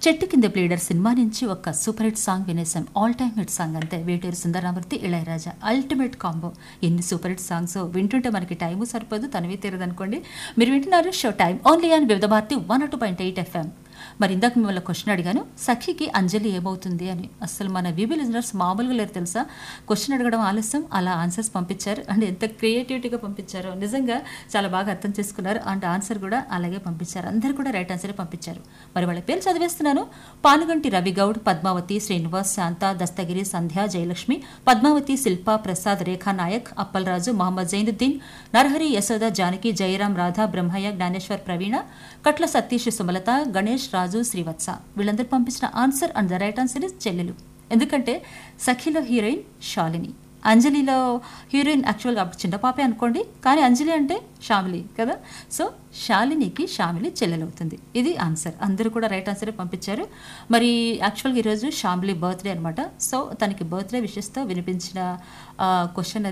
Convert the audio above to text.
చెట్టు కింద pleader cinema నుంచి ఒక సూపర్ హిట్ సాంగ్ వినేసాం ఆల్ టైమ్ హిట్ సాంగ్ అంతే వేటూరు సుందరరామూర్తి ఇళయరాజా అల్టిమేట్ కాంబో ఎన్ని సూపర్ హిట్ సాంగ్స్ వింటుంటే మనకి టైము సరిపోదు తనవి తీరదనుకోండి మీరు వింటున్నారు షో టైం ఓన్లీ అని Vividh Bharati one two point eight FM మరి ఇందాక మిమ్మల్ని క్వశ్చన్ అడిగాను సఖికి అంజలి ఏమవుతుంది అని అసలు మన వీబీ లిజనర్స్ మామూలుగా లేరు తెలుసా క్వశ్చన్ అడగడం ఆలస్యం అలా ఆన్సర్స్ పంపించారు అండ్ ఎంత క్రియేటివిటీగా పంపించారో నిజంగా చాలా బాగా అర్థం చేసుకున్నారు అండ్ ఆన్సర్ కూడా అలాగే పంపించారు అందరు కూడా రైట్ ఆన్సరే పంపించారు మరి వాళ్ళ పేరు చదివేస్తున్నాను పానుగంటి రవిగౌడ్ పద్మావతి శ్రీనివాస్ శాంత దస్తగిరి సంధ్య జయలక్ష్మి పద్మావతి శిల్ప ప్రసాద్ రేఖా నాయక్ అప్పలరాజు మహమ్మద్ జైనుద్దీన్ నరహరి యశోద జానకి జయరాం రాధా బ్రహ్మయ్య జ్ఞానేశ్వర్ ప్రవీణ కట్ల సతీష్ సుమలత గణేష్ రాజు శ్రీవత్స వీళ్ళందరూ పంపించిన answer and the right answer is చెల్లెలు ఎందుకంటే సఖిలో హీరోయిన్ శాలిని అంజలిలో హీరోయిన్ యాక్చువల్గా అప్పుడు చిన్న పాపే అనుకోండి కానీ అంజలి అంటే షామిలి కదా సో శాలినికి షామిలి చెల్లెలవుతుంది ఇది ఆన్సర్ అందరూ కూడా రైట్ ఆన్సరే పంపించారు మరి యాక్చువల్గా ఈరోజు షామిలి బర్త్డే అనమాట సో తనకి బర్త్డే విషెస్తో వినిపించిన క్వశ్చన్